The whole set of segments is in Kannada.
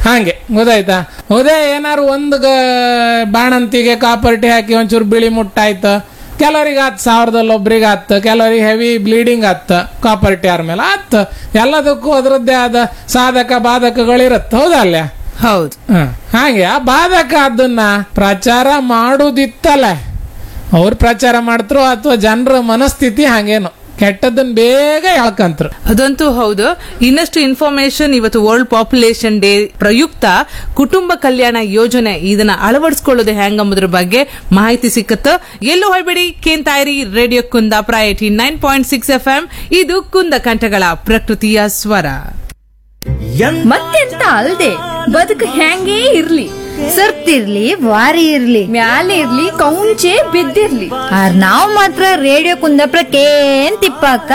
ಹಾಗೆ ಗೊತ್ತಾಯ್ತಾ ಉದಯ ಏನಾರು ಒಂದು ಗ- ಬಾಣಂತಿಗೆ ಕಾಪರ್ಟಿ ಹಾಕಿ ಒಂಚೂರು ಬಿಳಿ ಮುಟ್ಟಾಯ್ತು ಕೆಲವರಿಗೆ ಹತ್ತು ಸಾವಿರದಲ್ಲಿ ಒಬ್ರಿಗೆ ಹತ್ತು ಕೆಲವರಿಗೆ ಹೆವಿ ಬ್ಲೀಡಿಂಗ್ ಹತ್ತು ಕಾಪರ್ಟಿ ಆರ್ ಮೇಲೆ ಹತ್ತು ಎಲ್ಲದಕ್ಕೂ ಅದರದ್ದೇ ಆದ ಸಾಧಕ ಬಾಧಕಗಳಿರುತ್ತೆ ಹೌದಲ್ಲ ಹೌದು ಹ, ಹಾಗೆ ಆ ಬಾಧಕ ಅದನ್ನ ಪ್ರಚಾರ ಮಾಡುದಿತ್ತಲ್ಲ ಅವ್ರು ಪ್ರಚಾರ ಮಾಡ್ತರು ಅಥವಾ ಜನರ ಮನಸ್ಥಿತಿ ಹಾಗೇನು ಕೆಟ್ಟದನ್ನ ಬೇಗ ಹೇಳ್ಕಂತ್ರು ಅದಂತೂ ಹೌದು ಇನ್ನಷ್ಟು ಇನ್ಫಾರ್ಮೇಶನ್ ಇವತ್ತು ವರ್ಲ್ಡ್ ಪಾಪ್ಯುಲೇಷನ್ ಡೇ ಪ್ರಯುಕ್ತ ಕುಟುಂಬ ಕಲ್ಯಾಣ ಯೋಜನೆ ಇದನ್ನ ಅಳವಡಿಸ್ಕೊಳ್ಳೋದು ಹೆಂಗಂಬುದ್ರ ಬಗ್ಗೆ ಮಾಹಿತಿ ಸಿಕ್ಕತ್ತ ಎಲ್ಲೂ ಹೋಗ್ಬೇಡಿ ಕೇಂತಾಯಿರಿ radio Kundapura eighty nine point six F M ಇದು ಕುಂದ ಕಂಠಗಳ ಪ್ರಕೃತಿಯ ಸ್ವರ ಮತ್ತೆಂತ ಅಲ್ದೆ ಬದುಕು ಹೆಂಗೇ ಇರ್ಲಿ ಸರ್ತಿರ್ಲಿ ವಾರಿ ಇರ್ಲಿ ಮ್ಯಾಲೆ ಇರ್ಲಿ ಕೌಂಚೆ ಬಿದ್ದಿರ್ಲಿ ಆರ್ ನಾವ್ ಮಾತ್ರ ರೇಡಿಯೋ ಕುಂದಾಪುರಕ್ಕೆ ಏನ್ ತಿಪ್ಪಾಕ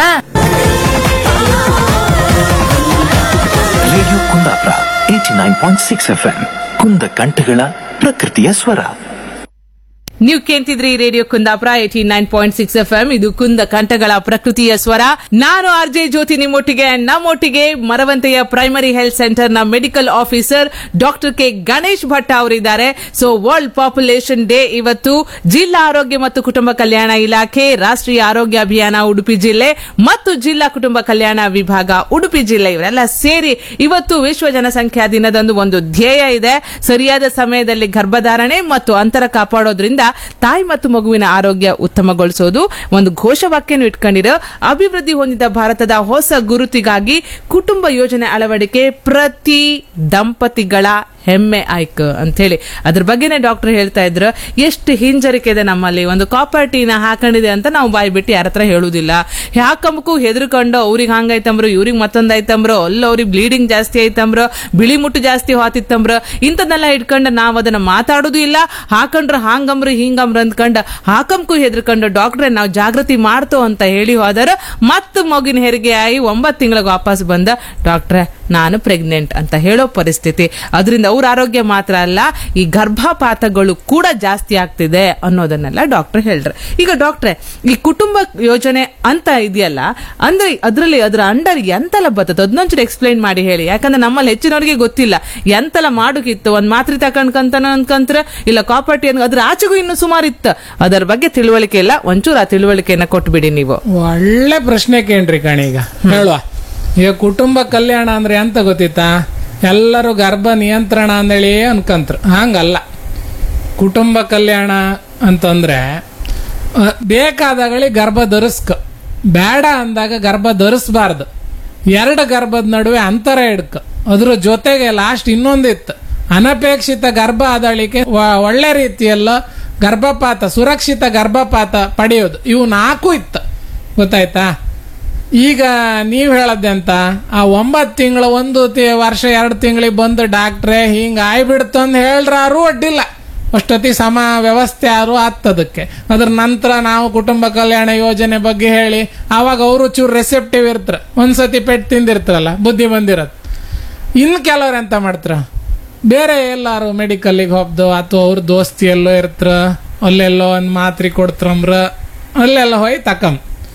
radio Kundapura eighty nine point six F M ಕುಂದ ಕಂಠಗಳ ಪ್ರಕೃತಿಯ ಸ್ವರ ನೀವು ಕೇಳ್ತಿದ್ರಿ radio Kundapura eighty nine point six F M ಇದು ಕುಂದ ಕಂಠಗಳ ಪ್ರಕೃತಿಯ ಸ್ವರ ನಾನು ಆರ್ ಜೆ ಜ್ಯೋತಿ ನಿಮ್ಮೊಟ್ಟಿಗೆ ನಮ್ಮೊಟ್ಟಿಗೆ ಮರವಂತೆಯ ಪ್ರೈಮರಿ ಹೆಲ್ತ್ ಸೆಂಟರ್ ನ medical officer doctor K Ganesh Bhat ಅವರಿದ್ದಾರೆ ಸೊ ವರ್ಲ್ಡ್ ಪಾಪ್ಯುಲೇಷನ್ ಡೇ ಇವತ್ತು ಜಿಲ್ಲಾ ಆರೋಗ್ಯ ಮತ್ತು ಕುಟುಂಬ ಕಲ್ಯಾಣ ಇಲಾಖೆ ರಾಷ್ಟ್ರೀಯ ಆರೋಗ್ಯ ಅಭಿಯಾನ ಉಡುಪಿ ಜಿಲ್ಲೆ ಮತ್ತು ಜಿಲ್ಲಾ ಕುಟುಂಬ ಕಲ್ಯಾಣ ವಿಭಾಗ ಉಡುಪಿ ಜಿಲ್ಲೆ ಇವರೆಲ್ಲ ಸೇರಿ ಇವತ್ತು ವಿಶ್ವ ಜನಸಂಖ್ಯಾ ದಿನದಂದು ಒಂದು ಧ್ಯೇಯ ಇದೆ ಸರಿಯಾದ ಸಮಯದಲ್ಲಿ ಗರ್ಭಧಾರಣೆ ಮತ್ತು ಅಂತರ ಕಾಪಾಡೋದ್ರಿಂದ ತಾಯಿ ಮತ್ತು ಮಗುವಿನ ಆರೋಗ್ಯ ಉತ್ತಮಗೊಳಿಸೋದು ಒಂದು ಘೋಷವಾಕ್ಯವನ್ನು ಇಟ್ಕೊಂಡಿರೋ ಅಭಿವೃದ್ಧಿ ಹೊಂದಿದ ಭಾರತದ ಹೊಸ ಗುರುತಿಗಾಗಿ ಕುಟುಂಬ ಯೋಜನೆ ಅಳವಡಿಕೆ ಪ್ರತಿ ದಂಪತಿಗಳ ಹೆಮ್ಮೆ ಆಯ್ಕೆ ಅಂತ ಹೇಳಿ ಅದ್ರ ಬಗ್ಗೆನೇ ಡಾಕ್ಟರ್ ಹೇಳ್ತಾ ಇದ್ರು ಎಷ್ಟು ಹಿಂಜರಿಕೆ ಇದೆ ನಮ್ಮಲ್ಲಿ ಒಂದು ಕಾಪರ್ಟಿನ ಹಾಕೊಂಡಿದೆ ಅಂತ ನಾವು ಬಾಯಿ ಬಿಟ್ಟು ಯಾರ ಹತ್ರ ಹೇಳುದಿಲ್ಲ ಯಾಕಂಬಕ್ಕೂ ಹೆದರ್ಕೊಂಡು ಅವ್ರಿಗೆ ಹಂಗೈತಂಬ್ರು ಇವ್ರಿಗೆ ಮತ್ತೊಂದ್ ಐತಂಬ್ರು ಅಲ್ಲ ಅವ್ರಿಗೆ ಬ್ಲೀಡಿಂಗ್ ಜಾಸ್ತಿ ಐತಂಬ್ರು ಬಿಳಿ ಮುಟ್ಟು ಜಾಸ್ತಿ ಹೋತಿತ್ತಂಬ್ರು ಇಂಥದ್ನೆಲ್ಲ ಇಟ್ಕೊಂಡು ನಾವ್ ಅದನ್ನ ಮಾತಾಡೋದು ಇಲ್ಲ ಹಾಕೊಂಡ್ರ ಹಾಂಗಂಬ್ರು ಹಿಂಗಂಬ್ರ ಅಂದ್ಕೊಂಡು ಹಾಕಂಕು ಹೆದರ್ಕೊಂಡು ಡಾಕ್ಟ್ರೆ ನಾವು ಜಾಗೃತಿ ಮಾಡ್ತೋ ಅಂತ ಹೇಳಿ ಹೋದರ ಮತ್ತ ಮಗಿನ ಹೆರಿಗೆ ಆಗಿ ಒಂಬತ್ತು ತಿಂಗಳಿಗೆ ವಾಪಸ್ ಬಂದ ಡಾಕ್ಟ್ರೆ ನಾನು ಪ್ರೆಗ್ನೆಂಟ್ ಅಂತ ಹೇಳೋ ಪರಿಸ್ಥಿತಿ ಅದರಿಂದ ಅವ್ರ ಆರೋಗ್ಯ ಮಾತ್ರ ಅಲ್ಲ ಈ ಗರ್ಭಪಾತಗಳು ಕೂಡ ಜಾಸ್ತಿ ಆಗ್ತಿದೆ ಅನ್ನೋದನ್ನೆಲ್ಲ ಡಾಕ್ಟರ್ ಹೇಳ್ರು ಈಗ ಡಾಕ್ಟ್ರೆ ಈ ಕುಟುಂಬ ಯೋಜನೆ ಅಂತ ಇದೆಯಲ್ಲ ಅಂದ್ರೆ ಅದರಲ್ಲಿ ಅದರ ಅಂಡರ್ ಎಂತೆಲ್ಲ ಬರ್ತದೆ ಅದನ್ನೊಂಚೂರು ಎಕ್ಸ್ಪ್ಲೈನ್ ಮಾಡಿ ಹೇಳಿ ಯಾಕಂದ್ರೆ ನಮ್ಮಲ್ಲಿ ಹೆಚ್ಚಿನವರಿಗೆ ಗೊತ್ತಿಲ್ಲ ಎಂತೆಲ್ಲ ಮಾಡೋಕಿತ್ತು ಒಂದ್ ಮಾತ್ರೆ ತಕೊಂಡ್ಕಂತಾನ ಅನ್ಕಂತ್ರ ಇಲ್ಲ ಕಾಪರ್ಟಿ ಅನ್ ಅದ್ರ ಆಚೆಗೂ ಇನ್ನು ಸುಮಾರು ಇತ್ತು ಅದರ ಬಗ್ಗೆ ತಿಳುವಳಿಕೆ ಇಲ್ಲ ಒಂಚೂರು ಆ ತಿಳುವಳಿಕೆಯನ್ನ ಕೊಟ್ಬಿಡಿ ನೀವು ಒಳ್ಳೆ ಪ್ರಶ್ನೆ ಕೇಳ್ರಿ ಕಣೀಗ ಹೇಳುವ ಈಗ ಕುಟುಂಬ ಕಲ್ಯಾಣ ಅಂದ್ರೆ ಎಂತ ಗೊತ್ತಿತ್ತಾ ಎಲ್ಲರೂ ಗರ್ಭ ನಿಯಂತ್ರಣ ಅಂದೇಳಿ ಅನ್ಕಂತ್ರು ಹಂಗಲ್ಲ ಕುಟುಂಬ ಕಲ್ಯಾಣ ಅಂತಂದ್ರೆ ಆ, ಬೇಕಾದಾಗಳಿ ಗರ್ಭ ಧರಿಸ್ಕ ಬೇಡ ಅಂದಾಗ ಗರ್ಭ ಧರಿಸ್ಬಾರ್ದು ಎರಡು ಗರ್ಭದ ನಡುವೆ ಅಂತರ ಇಡ್ಕ ಅದ್ರ ಜೊತೆಗೆ ಲಾಸ್ಟ್ ಇನ್ನೊಂದಿತ್ತು ಅನಪೇಕ್ಷಿತ ಗರ್ಭ ಆದಳಿಕೆ ವ- ಒಳ್ಳೆ ರೀತಿಯಲ್ಲ ಗರ್ಭಪಾತ ಸುರಕ್ಷಿತ ಗರ್ಭಪಾತ ಪಡೆಯೋದು ಇವು ನಾಲ್ಕು ಇತ್ತು ಗೊತ್ತಾಯ್ತಾ ಈಗ ನೀವ್ ಹೇಳದ್ದೆ ಅಂತ ಆ ಒಂಬತ್ತು ತಿಂಗಳು ಒಂದು ತಿ- ವರ್ಷ ಎರಡು ತಿಂಗಳಿಗೆ ಬಂದು ಡಾಕ್ಟ್ರೆ ಹಿಂಗ ಆಯ್ಬಿಡ್ತು ಅಂತ ಹೇಳ್ರಾರು ಅಡ್ಡಿಲ್ಲ ಅಷ್ಟೊತ್ತಿ ಸಮ ವ್ಯವಸ್ಥೆ ಯಾರು ಆಗ್ತದಕ್ಕೆ ಅದ್ರ ನಂತರ ನಾವು ಕುಟುಂಬ ಕಲ್ಯಾಣ ಯೋಜನೆ ಬಗ್ಗೆ ಹೇಳಿ ಅವಾಗ ಅವರು ಚೂರು ರೆಸೆಪ್ಟಿವ್ ಇರ್ತಾರ ಒಂದ್ಸತಿ ಪೆಟ್ಟು ತಿಂದಿರ್ತಾರಲ್ಲ ಬುದ್ಧಿ ಬಂದಿರತ್ ಇನ್ ಕೆಲವ್ರು ಎಂತ ಮಾಡ್ತಾರ ಬೇರೆ ಎಲ್ಲಾರು ಮೆಡಿಕಲ್ಗೆ ಹೋಗ್ದು ಅಥವಾ ಅವ್ರ ದೋಸ್ತಿ ಎಲ್ಲೋ ಇರ್ತಾರ ಅಲ್ಲೆಲ್ಲೋ ಒಂದು ಮಾತ್ರೆ ಕೊಡ್ತಾರಂಬ್ರ ಅಲ್ಲೆಲ್ಲ ಹೋಗಿ ತಕಂ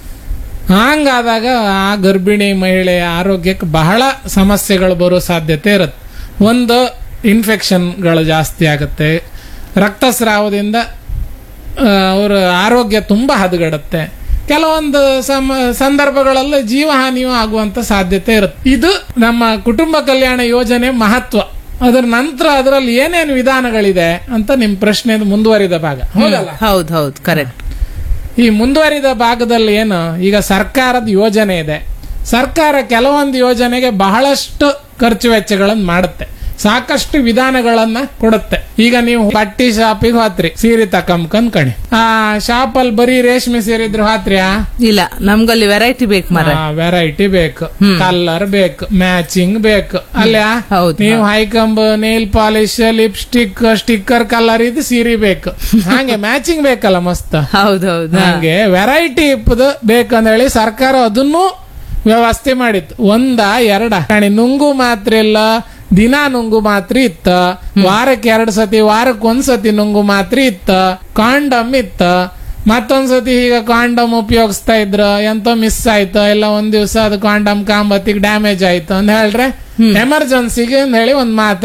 ಹಂಗಾದಾಗ ಆ ಗರ್ಭಿಣಿ ಮಹಿಳೆಯ ಆರೋಗ್ಯಕ್ಕೆ ಬಹಳ ಸಮಸ್ಯೆಗಳು ಬರೋ ಸಾಧ್ಯತೆ ಇರುತ್ತೆ ಒಂದು ಇನ್ಫೆಕ್ಷನ್ಗಳು ಜಾಸ್ತಿ ಆಗುತ್ತೆ ರಕ್ತಸ್ರಾವದಿಂದ ಆ, ಅವರ ಆರೋಗ್ಯ ತುಂಬ ಹದಗೆಡುತ್ತೆ ಕೆಲವೊಂದು ಸಮ ಸಂದರ್ಭಗಳಲ್ಲಿ ಜೀವಹಾನಿಯೂ ಆಗುವಂತ ಸಾಧ್ಯತೆ ಇರುತ್ತೆ ಇದು ನಮ್ಮ ಕುಟುಂಬ ಕಲ್ಯಾಣ ಯೋಜನೆ ಮಹತ್ವ ಅದರ ನಂತರ ಅದರಲ್ಲಿ ಏನೇನು ವಿಧಾನಗಳಿದೆ ಅಂತ ನಿಮ್ ಪ್ರಶ್ನೆ ಮುಂದುವರಿದ ಭಾಗ ಹೌದಲ್ಲ ಹೌದ್ ಹೌದ್ ಕರೆಕ್ಟ್ ಈ ಮುಂದುವರಿದ ಭಾಗದಲ್ಲಿ ಏನು ಈಗ ಸರ್ಕಾರದ ಯೋಜನೆ ಇದೆ ಸರ್ಕಾರ ಕೆಲವೊಂದು ಯೋಜನೆಗೆ ಬಹಳಷ್ಟು ಖರ್ಚು ವೆಚ್ಚಗಳನ್ನು ಮಾಡುತ್ತೆ ಸಾಕಷ್ಟು ವಿಧಾನಗಳನ್ನ ಕೊಡುತ್ತೆ ಈಗ ನೀವು ಬಟ್ಟಿ ಶಾಪಿಗೆ ಹೋತ್ರಿ ಸೀರೆ ತಕೊಂಬ್ ಕಣಿ ಆ ಶಾಪ್ ಅಲ್ಲಿ ಬರೀ ರೇಷ್ಮೆ ಸೀರೆ ಇದ್ರೆ ಹೋತ್ರಿಯಾ ಇಲ್ಲ ನಮ್ಗಲ್ಲಿ ವೆರೈಟಿ ಬೇಕು ಮರ ವೆರೈಟಿ ಬೇಕು ಕಲರ್ ಬೇಕು ಮ್ಯಾಚಿಂಗ್ ಬೇಕು ಅಲ್ಯಾ ಹೌದು, ನೀವು ಹೈಕಂಬ್ nail polish lipstick sticker colour ಇದು ಸೀರೆ ಬೇಕು ಹಾಗೆ ಮ್ಯಾಚಿಂಗ್ ಬೇಕಲ್ಲ ಮಸ್ತ್ ಹೌದೌದು ಹಾಗೆ ವೆರೈಟಿ ಇಪ್ಪದು ಬೇಕಂದೇಳಿ ಸರ್ಕಾರ ಅದನ್ನು ವ್ಯವಸ್ಥೆ ಮಾಡಿತ್ತು ಒಂದ ಎರಡ ಕಣಿ ನುಂಗು ಮಾತ್ರ ಇಲ್ಲ ದಿನ ನುಂಗು ಮಾತ್ರ ಇತ್ತ ವಾರಕ್ಕೆ ಎರಡ್ ಸತಿ ವಾರಕ್ಕೆ ಒಂದ್ ಸತಿ ನುಂಗು ಮಾತ್ರ ಇತ್ತ ಕಾಂಡಮ್ ಇತ್ತ ಮತ್ತೊಂದ್ ಸತಿ ಈಗ ಕಾಂಡಮ್ ಉಪಯೋಗಿಸ್ತಾ ಇದ್ರ ಎಂತೋ ಮಿಸ್ ಆಯ್ತು ಎಲ್ಲ ಒಂದ್ ದಿವಸ ಅದು ಕಾಂಡಮ್ ಕಾಂಬತ್ತಿಗೆ ಡ್ಯಾಮೇಜ್ ಆಯ್ತು ಅಂತ ಹೇಳ್ರೆ ಎಮರ್ಜೆನ್ಸಿಗೆ ಅಂತ ಹೇಳಿ ಒಂದ್ ಮಾತ್ರೆ